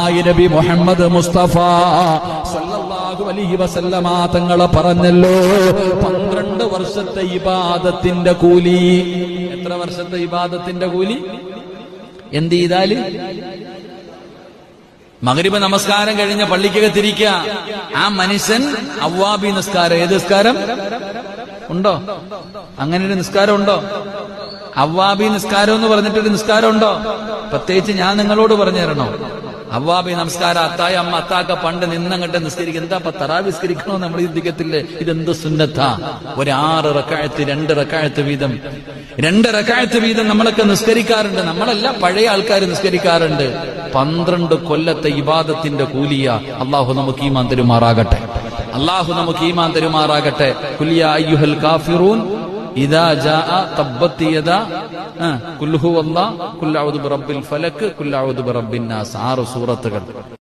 മഹാനായ നബി മുഹമ്മദ് മുസ്തഫ സല്ലല്ലാഹു അലൈഹി വസല്ലമ തങ്ങളെ പറഞ്ഞല്ലോ പന്ത്രണ്ട് വർഷത്തെ ഇബാദത്തിന്റെ കൂലി എത്ര വർഷത്തെ ഇബാദത്തിന്റെ കൂലി എന്ത് ചെയ്താല് മകരിബ് നമസ്കാരം കഴിഞ്ഞ പള്ളിക്കകത്തിരിക്കുക ആ മനുഷ്യൻ അവ്വാബി നിസ്കാരം ഏത് നിസ്കാരം ഉണ്ടോ അങ്ങനെ ഒരു നിസ്കാരം ഉണ്ടോ അവ്വാബി നിസ്കാരം എന്ന് പറഞ്ഞിട്ടൊരു നിസ്കാരം ഉണ്ടോ പ്രത്യേകിച്ച് ഞാൻ നിങ്ങളോട് പറഞ്ഞു തരണോ അവ്വാബി നമസ്കാരം അത്തായ അമ്മ അത്താക്ക പണ്ട് നിന്നങ്ങട്ട് നിസ്കരിക്കും എന്താ ഇപ്പൊ തറാ നിസ്കരിക്കണോ നമ്മൾ ചിന്തിക്കത്തില്ലേ ഇതെന്ത് സുന്നത്താ ഒരു ആറ് റക്കായത്ത് രണ്ട് റക്കായത്ത് വീതം രണ്ട് റക്കായത്ത് വീതം നമ്മളൊക്കെ നിസ്കരിക്കാറുണ്ട് നമ്മളല്ല പഴയ ആൾക്കാർ നിസ്കരിക്കാറുണ്ട് പന്ത്രണ്ട് കൊല്ലത്തെ ഇബാദത്തിന്റെ കൂലിയ അള്ളാഹു നമുക്ക് ഈമാൻ തരുമാറാകട്ടെ അള്ളാഹു നമുക്ക് ഈമാൻ തരുമാറാകട്ടെ കുലിയ അയ്യുഹൽ കാഫിറൂൻ ഇതാ ജാ തബ്ബത്ത് യദാ ആ, കുൽ ഹുവല്ലാ കുൽ അഊദു ബിറബ്ബിൽ ഫലക് കുൽ അഊദു ബിറബ്ബിൻ നാസ് ആറ് സൂറത്തുകൾ